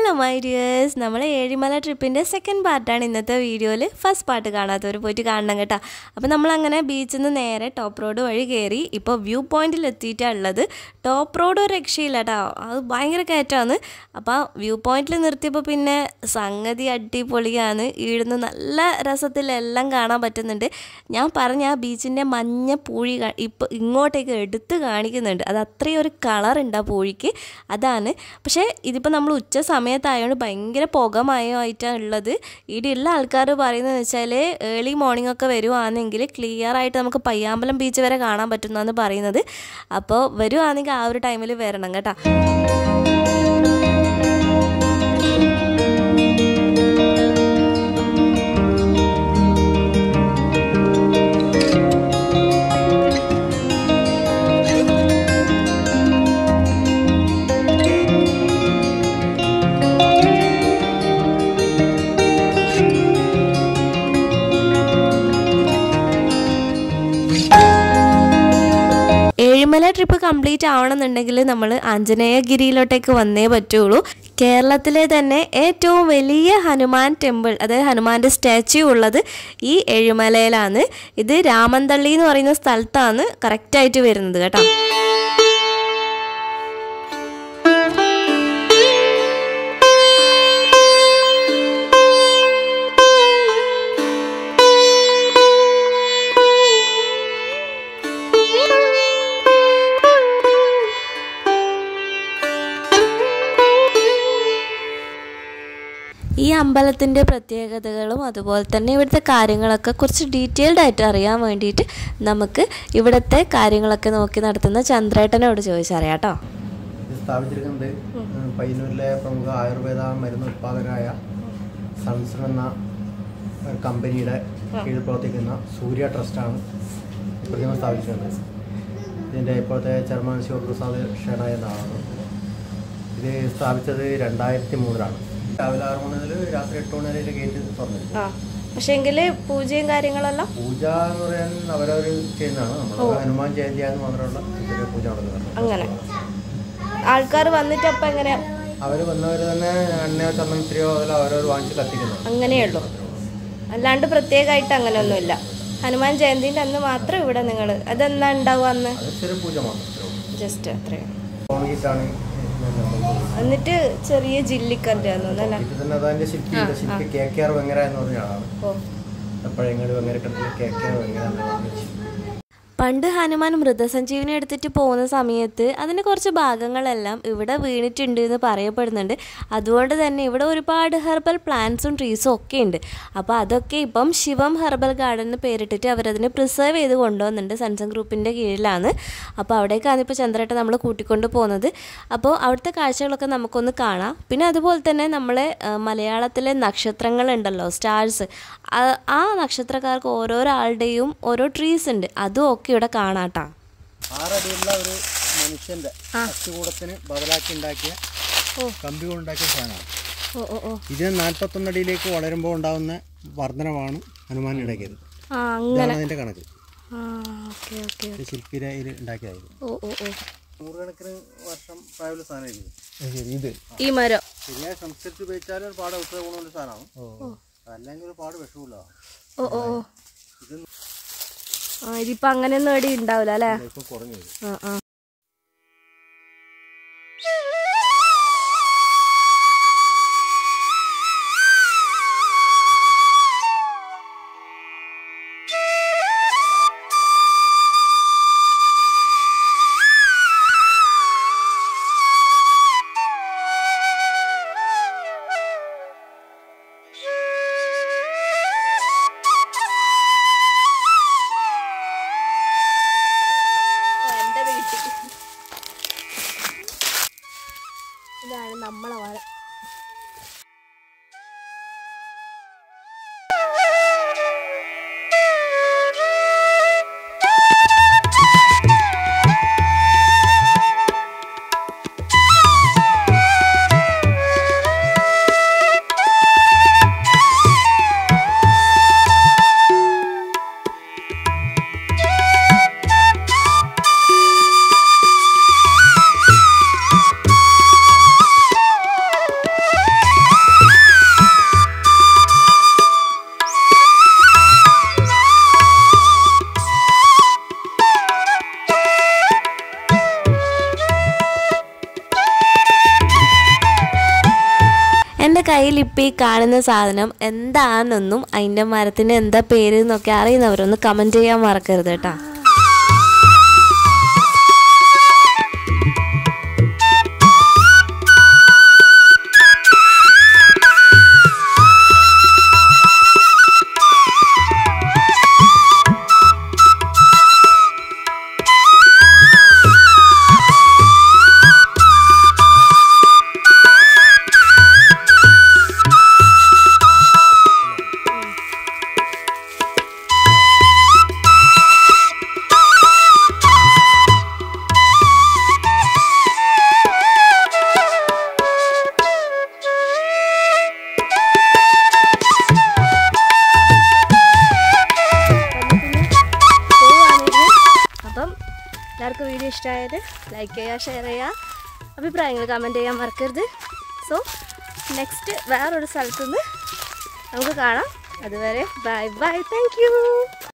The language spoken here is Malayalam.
ഹലോ മൈ ഡിയേഴ്സ് നമ്മൾ ഏഴിമല ട്രിപ്പിൻ്റെ സെക്കൻഡ് പാർട്ടാണ് ഇന്നത്തെ വീഡിയോയിൽ ഫസ്റ്റ് പാർട്ട് കാണാത്തവർ പോയിട്ട് കാണണം കേട്ടോ അപ്പോൾ നമ്മളങ്ങനെ ബീച്ചിൽ നിന്ന് നേരെ ടോപ്പ് റോഡ് വഴി കയറി ഇപ്പോൾ വ്യൂ പോയിന്റിൽ എത്തിയിട്ടാണ് ഉള്ളത് ടോപ്പ് റോഡ് ഒരു രക്ഷയില്ല കേട്ടോ അത് ഭയങ്കര കയറ്റമാണ് അപ്പോൾ വ്യൂ പോയിന്റിൽ നിർത്തിയപ്പോൾ പിന്നെ സംഗതി അടിപൊളിയാണ് ഇവിടുന്ന് നല്ല രസത്തിലെല്ലാം കാണാൻ പറ്റുന്നുണ്ട് ഞാൻ പറഞ്ഞ ആ ബീച്ചിൻ്റെ മഞ്ഞ പൂഴി കാ- ഇപ്പോൾ ഇങ്ങോട്ടേക്ക് എടുത്ത് കാണിക്കുന്നുണ്ട് അത് അത്രയും ഒരു കളറുണ്ട് ആ പൂഴിക്ക് അതാണ് പക്ഷേ ഇതിപ്പോൾ നമ്മൾ ഉച്ച സമയത്തായതുകൊണ്ട് ഭയങ്കര പുകമയമായിട്ടാണ് ഉള്ളത് ഇവിടെയുള്ള ആൾക്കാർ പറയുന്നതെന്ന് വെച്ചാൽ ഏർലി മോർണിംഗ് ഒക്കെ വരുവാണെങ്കിൽ ക്ലിയർ ആയിട്ട് നമുക്ക് പയ്യാമ്പലം ബീച്ച് വരെ കാണാൻ പറ്റുന്നതാണ് പറയുന്നത് അപ്പോൾ വരുവാണെങ്കിൽ ആ ഒരു ടൈമിൽ വരണം കേട്ടോ ഏഴിമല ട്രിപ്പ് കംപ്ലീറ്റ് ആവണമെന്നുണ്ടെങ്കിൽ നമ്മൾ ആഞ്ജനേയഗിരിയിലോട്ടേക്ക് വന്നേ പറ്റുള്ളൂ കേരളത്തിലെ തന്നെ ഏറ്റവും വലിയ ഹനുമാൻ ടെമ്പിൾ അതായത് ഹനുമാൻ്റെ സ്റ്റാച്യു ഉള്ളത് ഈ ഏഴിമലയിലാണ് ഇത് രാമന്തള്ളി എന്ന് പറയുന്ന സ്ഥലത്താണ് കറക്റ്റായിട്ട് വരുന്നത് കേട്ടോ ഈ അമ്പലത്തിൻ്റെ പ്രത്യേകതകളും അതുപോലെ തന്നെ ഇവിടുത്തെ കാര്യങ്ങളൊക്കെ കുറച്ച് ഡീറ്റെയിൽഡ് ആയിട്ട് അറിയാൻ വേണ്ടിയിട്ട് നമുക്ക് ഇവിടുത്തെ കാര്യങ്ങളൊക്കെ നോക്കി നടത്തുന്ന ചന്ദ്രേട്ടനോട് ചോദിച്ചറിയാം കേട്ടോ ഇത് സ്ഥാപിച്ചിരിക്കുന്നത് പയ്യന്നൂരിലെ പ്രമുഖ ആയുർവേദ മരുന്ന് ഉത്പാദകരായ സൺസൺ എന്ന ഒരു കമ്പനിയുടെ കീഴിൽ പ്രവർത്തിക്കുന്ന സൂര്യ ട്രസ്റ്റാണ് ഈ പ്രതിമ സ്ഥാപിച്ചിരിക്കുന്നത് ഇതിൻ്റെ ഇപ്പോഴത്തെ ചെയർമാൻ ശിവപ്രസാദ് ഷെണ എന്ന ആളാണ് ഇത് സ്ഥാപിച്ചത് രണ്ടായിരത്തി മൂന്നിലാണ് രാവിലെ ആറ് മണി മുതൽ രാത്രി എട്ട് മണി വരെ ഗേറ്റ് തുറന്നിരിക്കും ആ പക്ഷേ എങ്കിൽ പൂജയും കാര്യങ്ങളെല്ലാം പൂജ എന്ന് പറയാൻ അവരവർ ചെയ്യുന്നതാണ് നമ്മൾ ഹനുമാൻ ജയന്തിയാന്ന് മാത്രമുള്ള ചെറിയ പൂജ നടക്കുന്നുണ്ട് അങ്ങനെ ആൾക്കാർ വന്നിട്ട് അപ്പം എങ്ങനെ അവർ വന്നവർ തന്നെ എണ്ണയോ ചന്ദനത്തിരിയോ അതിൽ അവരവർ വാങ്ങിച്ച് കത്തിക്കുന്നത് അങ്ങനെയുള്ളൂ അല്ലാണ്ട് പ്രത്യേകമായിട്ട് അങ്ങനെയൊന്നുമില്ല ഹനുമാൻ ജയന്തിൻ്റെ അന്ന് മാത്രം ഇവിടെ നിങ്ങൾ അതെന്നാ ഉണ്ടാവുക അന്ന് അത് ചെറിയ പൂജ മാത്രം ജസ്റ്റ് അത്രയും ഓണഗീറ്റാണ് എന്നിട്ട് ചെറിയ ജില്ലിക്കൻ്റെ തോന്നുന്നു അല്ലേ ഇത് തന്നെ അതിന്റെ ശില്പി ഇത് ശില്പി കെ കെ ആർ വെങ്ങര എന്ന് പറഞ്ഞ ആളാണ് ഓ പഴയങ്ങാട് വെങ്ങരക്കട്ടിൽ കെ കെ ആർ വെങ്ങര എന്ന് പറഞ്ഞ ശില്പി. പണ്ട് ഹനുമാൻ മൃതസഞ്ജീവനി എടുത്തിട്ട് പോകുന്ന സമയത്ത് അതിൻ്റെ കുറച്ച് ഭാഗങ്ങളെല്ലാം ഇവിടെ വീണിട്ടുണ്ട് എന്ന് പറയപ്പെടുന്നുണ്ട് അതുകൊണ്ട് തന്നെ ഇവിടെ ഒരുപാട് ഹെർബൽ പ്ലാന്റ്സും ട്രീസും ഒക്കെ ഉണ്ട് അപ്പോൾ അതൊക്കെ ഇപ്പം ശിവം ഹെർബൽ ഗാർഡൻ എന്ന് പേരിട്ടിട്ട് അവരതിനെ പ്രിസർവ് ചെയ്ത് കൊണ്ടുവന്നുണ്ട് സൺസൺ ഗ്രൂപ്പിൻ്റെ കീഴിലാണ് അപ്പോൾ അവിടേക്കാണ് ഇപ്പോൾ ചന്ദ്രേട്ട നമ്മൾ കൂട്ടിക്കൊണ്ട് പോകുന്നത് അപ്പോൾ അവിടുത്തെ കാഴ്ചകളൊക്കെ നമുക്കൊന്ന് കാണാം പിന്നെ അതുപോലെ തന്നെ നമ്മളെ ആ, മലയാളത്തിലെ നക്ഷത്രങ്ങളുണ്ടല്ലോ സ്റ്റാർസ് ആ നക്ഷത്രക്കാർക്ക് ഓരോരാളുടെയും ഓരോ ട്രീസ് ഉണ്ട് അതും ഒക്കെ ഇവിടെ കാണാട്ടാ ആറടിയുള്ള ഒരു മനുഷ്യന്റെ അച്ചുകൂടത്തിന് ബദലാക്കി ഉണ്ടാക്കിയ കമ്പി കൊണ്ടുണ്ടാക്കിയ സാധനമാണ് ഓ ഓ ഓ ഇതിന് നാൽപ്പത്തൊന്നടിയിലേക്ക് വളരുമ്പോൾ ഉണ്ടാകുന്ന വർധനവാണ് ഹനുമാൻ ഉണ്ടാക്കിയത് ആ ഇതാണ് അതിന്റെ കണക്ക് ആ ഓക്കെ ഓക്കെ ഇത് ശില്പിയുടെ ഇതിൽ ഉണ്ടാക്കിയതായിരുന്നു ഓ ഓ ഓ നൂറുകണക്കിന് വർഷം പ്രായമുള്ള സാധനമായിരുന്നു ഇത് ഈ മരം ശരിയായ സംസ്കരിച്ച് ഉപയോഗിച്ചാൽ ഒരുപാട് ഔഷധ ഗുണമുള്ള സാധനമാണ് അല്ലെങ്കിൽ ഒരുപാട് വിഷമില്ല ഓ ഓ ഓ ആ ഇതിപ്പോ അങ്ങനെയൊന്നും ഇവിടെ ഉണ്ടാവില്ല അല്ലേ ഇപ്പൊ കുറഞ്ഞു വരും ആ ആ എന്റെ വീട്ടിൽ എൻ്റെ കയ്യിൽ ഇപ്പോൾ ഈ കാണുന്ന സാധനം എന്താണെന്നും അതിൻ്റെ മരത്തിന് എന്താ പേര് എന്നൊക്കെ അറിയുന്നവരൊന്ന് കമൻറ്റ് ചെയ്യാൻ മറക്കരുത് കേട്ടോ അപ്പം എല്ലാവർക്കും വീഡിയോ ഇഷ്ടമായത് ലൈക്ക് ചെയ്യുക ഷെയർ ചെയ്യുക അഭിപ്രായങ്ങൾ കമൻറ്റ് ചെയ്യാൻ മറക്കരുത് സോ നെക്സ്റ്റ് വേറൊരു സ്ഥലത്തുനിന്ന് നമുക്ക് കാണാം അതുവരെ ബൈ ബൈ താങ്ക് യു